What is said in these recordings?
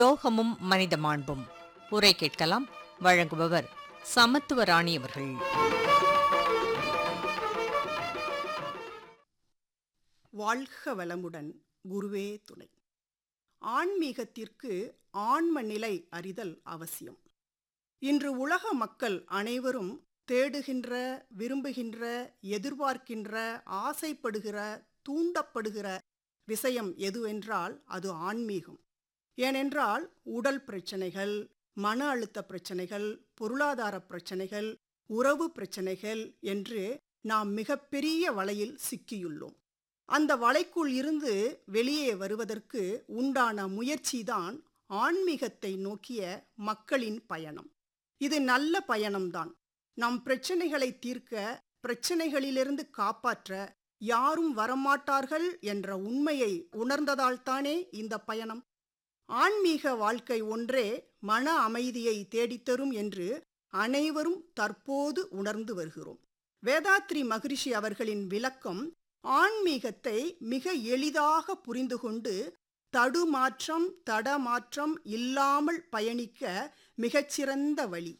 யோகமும் மனித மாண்பும் உரை கேட்கலாம் வழங்குபவர் சமத்துவராணி அவர்கள் வாழ்க வளமுடன் குருவே துணை ஆன்மீகத்திற்கு ஆன்ம நிலை அறிதல் அவசியம் இன்று உலக மக்கள் அனைவரும் தேடுகின்ற விரும்புகின்ற எதிர்பார்க்கின்ற ஆசைப்படுகிற தூண்டப்படுகிற விஷயம் எதுவென்றால் அது ஆன்மீகம் ஏனென்றால் உடல் பிரச்சனைகள் மன அழுத்த பிரச்சனைகள் பொருளாதார பிரச்சனைகள் உறவு பிரச்சனைகள் என்று நாம் மிகப்பெரிய வலையில் சிக்கியுள்ளோம் அந்த வலைக்குள் இருந்து வெளியே வருவதற்கு உண்டான முயற்சிதான் ஆன்மீகத்தை நோக்கிய மக்களின் பயணம் இது நல்ல பயணம்தான் நம் பிரச்சனைகளை தீர்க்க பிரச்சனைகளிலிருந்து காப்பாற்ற யாரும் வரமாட்டார்கள் என்ற உண்மையை உணர்ந்ததால்தானே இந்த பயணம் ஆன்மீக வாழ்க்கை ஒன்றே மன அமைதியை தேடித்தரும் என்று அனைவரும் தற்போது உணர்ந்து வருகிறோம் வேதாத்ரி மகரிஷி அவர்களின் விளக்கம் ஆன்மீகத்தை மிக எளிதாக புரிந்து கொண்டு தடுமாற்றம் தடமாற்றம் இல்லாமல் பயணிக்க மிகச்சிறந்த வழி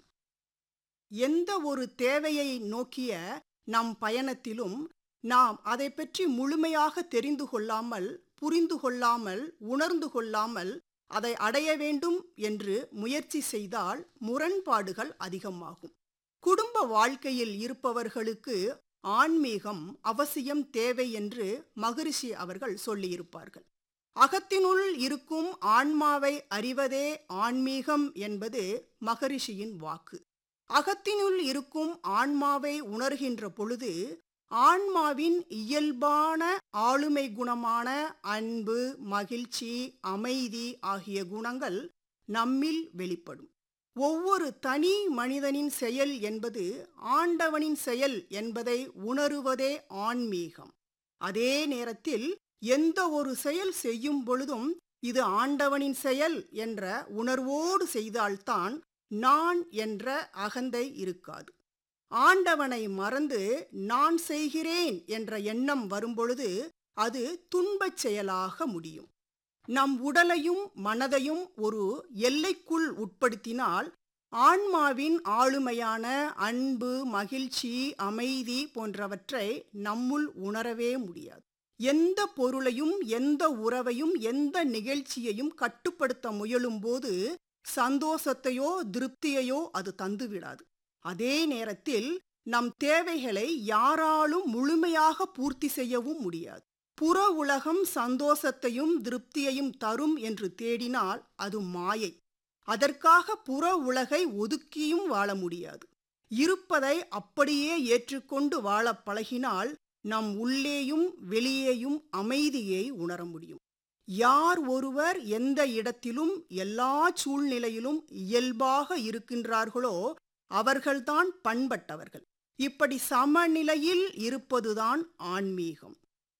எந்த ஒரு தேவையை நோக்கிய நம் பயணத்திலும் நாம் அதை பற்றி முழுமையாக தெரிந்து கொள்ளாமல் புரிந்து கொள்ளாமல் உணர்ந்து கொள்ளாமல் அதை அடைய வேண்டும் என்று முயற்சி செய்தால் முரண்பாடுகள் அதிகமாகும் குடும்ப வாழ்க்கையில் இருப்பவர்களுக்கு ஆன்மீகம் அவசியம் தேவை என்று மகரிஷி அவர்கள் சொல்லியிருப்பார்கள் அகத்தினுள் இருக்கும் ஆன்மாவை அறிவதே ஆன்மீகம் என்பது மகரிஷியின் வாக்கு அகத்தினுள் இருக்கும் ஆன்மாவை உணர்கின்ற பொழுது ஆன்மாவின் இயல்பான ஆளுமை குணமான அன்பு மகிழ்ச்சி அமைதி ஆகிய குணங்கள் நம்மில் வெளிப்படும் ஒவ்வொரு தனி மனிதனின் செயல் என்பது ஆண்டவனின் செயல் என்பதை உணருவதே ஆன்மீகம் அதே நேரத்தில் எந்த ஒரு செயல் செய்யும் பொழுதும் இது ஆண்டவனின் செயல் என்ற உணர்வோடு செய்தால்தான் நான் என்ற அகந்தை இருக்காது ஆண்டவனை மறந்து நான் செய்கிறேன் என்ற எண்ணம் வரும்பொழுது அது துன்பச் செயலாக முடியும் நம் உடலையும் மனதையும் ஒரு எல்லைக்குள் உட்படுத்தினால் ஆன்மாவின் ஆளுமையான அன்பு மகிழ்ச்சி அமைதி போன்றவற்றை நம்முள் உணரவே முடியாது எந்த பொருளையும் எந்த உறவையும் எந்த நிகழ்ச்சியையும் கட்டுப்படுத்த முயலும்போது சந்தோஷத்தையோ திருப்தியையோ அது தந்துவிடாது அதே நேரத்தில் நம் தேவைகளை யாராலும் முழுமையாக பூர்த்தி செய்யவும் முடியாது புற உலகம் சந்தோஷத்தையும் திருப்தியையும் தரும் என்று தேடினால் அது மாயை அதற்காக புற உலகை ஒதுக்கியும் வாழ முடியாது இருப்பதை அப்படியே ஏற்றுக்கொண்டு வாழ பழகினால் நம் உள்ளேயும் வெளியேயும் அமைதியை உணர முடியும் யார் ஒருவர் எந்த இடத்திலும் எல்லா சூழ்நிலையிலும் இயல்பாக இருக்கின்றார்களோ அவர்கள்தான் பண்பட்டவர்கள் இப்படி சமநிலையில் இருப்பதுதான் ஆன்மீகம்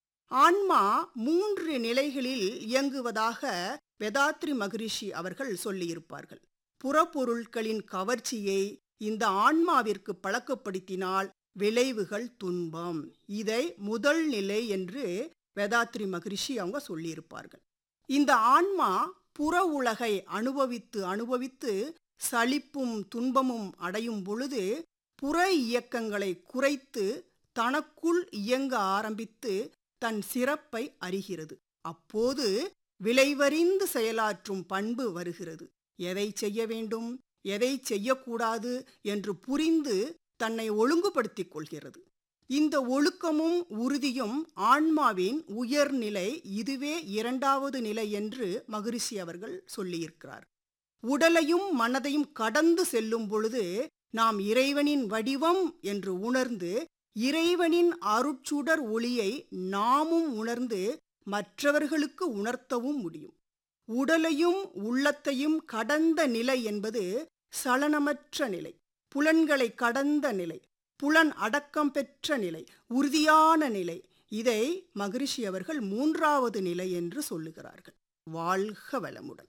ஆன்மா மூன்று நிலைகளில் இயங்குவதாக வேதாத்ரி மகரிஷி அவர்கள் சொல்லியிருப்பார்கள் புறப்பொருட்களின் கவர்ச்சியை இந்த ஆன்மாவிற்கு பழக்கப்படுத்தினால் விளைவுகள் துன்பம் இதை முதல் நிலை என்று வேதாத்ரி மகரிஷி அவங்க சொல்லியிருப்பார்கள் இந்த ஆன்மா புற உலகை அனுபவித்து அனுபவித்து சலிப்பும் துன்பமும் அடையும் பொழுது புற இயக்கங்களை குறைத்து தனக்குள் இயங்க ஆரம்பித்து தன் சிறப்பை அறிகிறது அப்போது விளைவறிந்து செயலாற்றும் பண்பு வருகிறது எதை செய்ய வேண்டும் எதை செய்யக்கூடாது என்று புரிந்து தன்னை ஒழுங்குபடுத்திக் கொள்கிறது இந்த ஒழுக்கமும் உறுதியும் ஆன்மாவின் உயர்நிலை இதுவே இரண்டாவது நிலை என்று மகரிஷி அவர்கள் சொல்லியிருக்கிறார் உடலையும் மனதையும் கடந்து செல்லும் பொழுது நாம் இறைவனின் வடிவம் என்று உணர்ந்து இறைவனின் அருட்சுடர் ஒளியை நாமும் உணர்ந்து மற்றவர்களுக்கு உணர்த்தவும் முடியும் உடலையும் உள்ளத்தையும் கடந்த நிலை என்பது சலனமற்ற நிலை புலன்களை கடந்த நிலை புலன் அடக்கம் பெற்ற நிலை உறுதியான நிலை இதை மகரிஷி அவர்கள் மூன்றாவது நிலை என்று சொல்லுகிறார்கள் வாழ்க வளமுடன்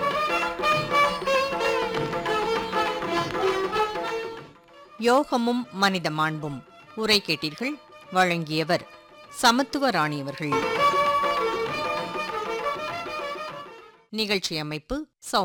யோகமும் மனித மாண்பும் உரை கேட்டீர்கள் வழங்கியவர் சமத்துவராணி அவர்கள் நிகழ்ச்சி அமைப்பு சௌ